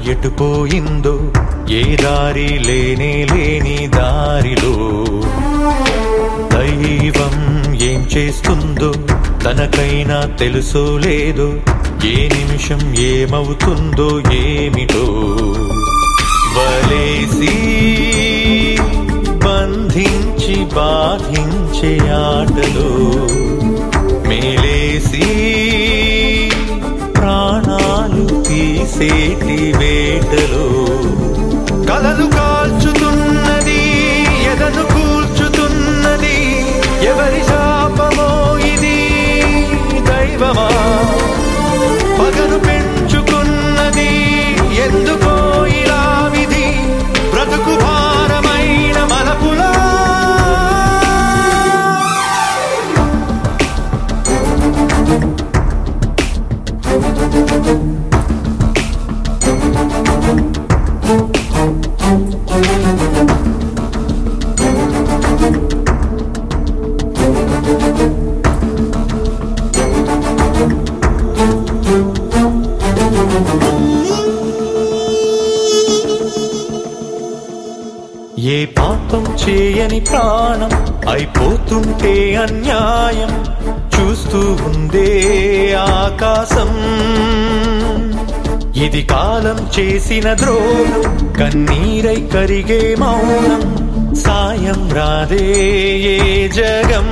ఎటుపోయిందో ఏ దారి లేనే లేని దారిలో దైవం ఏం చేస్తుందో తనకైనా తెలుసో లేదో ఏ నిమిషం ఏమవుతుందో ఏమిటో వలేసి బంధించి బాధించే ఆటలో మేలేసి ప్రాణాలు తీసేటి వేటలో కలలు కాల్చుతున్నది ఎదను కూల్చుతున్నది ఎవరి శాపమో ఇది దైవమా పగను పెంచుకున్నది ఎందుకో ఇలా విధి బ్రతుకు భారమైన మలపులా ఏ పాపం చేయని ప్రాణం అయిపోతుంటే అన్యాయం చూస్తూ ఉందే ఆకాశం ఇది కాలం చేసిన ద్రోహం కన్నీరై కరిగే మౌనం సాయం రాదే ఏ జగం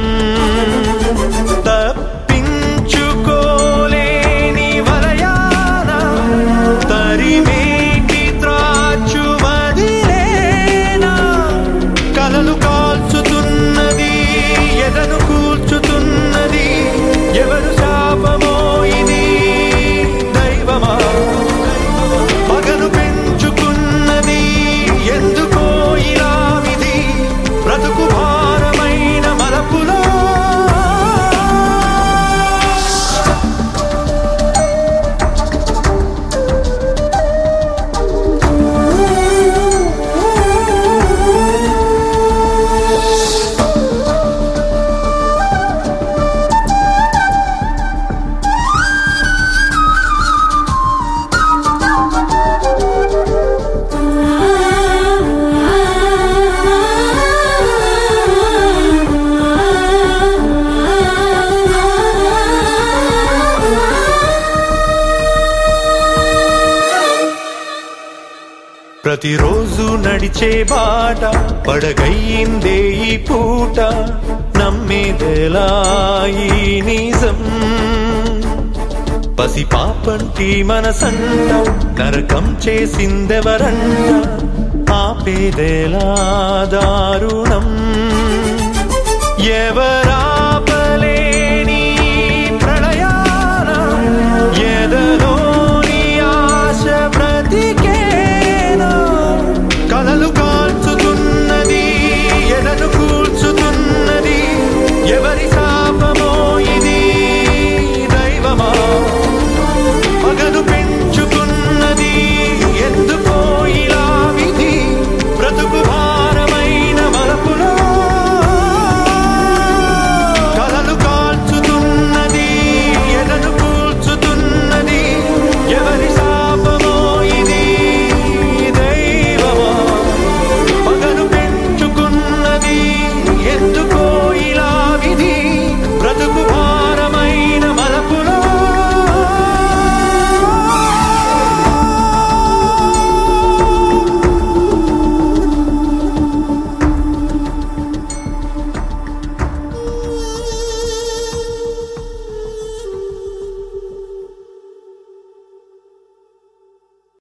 తప్పించుకోలేని వలయాన తరిమేటి త్రాచు వదిలేనా కలలు కాల్చుతున్నది ఎదను కూల్చుతున్నది ఎవరు శాపమో ఇది దైవమా పగను పెంచుకున్నది ఎందుకో ఇలా విధి బ్రతుకు భారమైన మలపులో ప్రతిరోజు నడిచే బాట పడగయ్యిందే ఈ పూట నమ్మేదెలా ఈ నిజం పసి పాపంటి మనసంట నరకం చేసిందెవరంట ఆపేదెలా దారుణం ఎవరు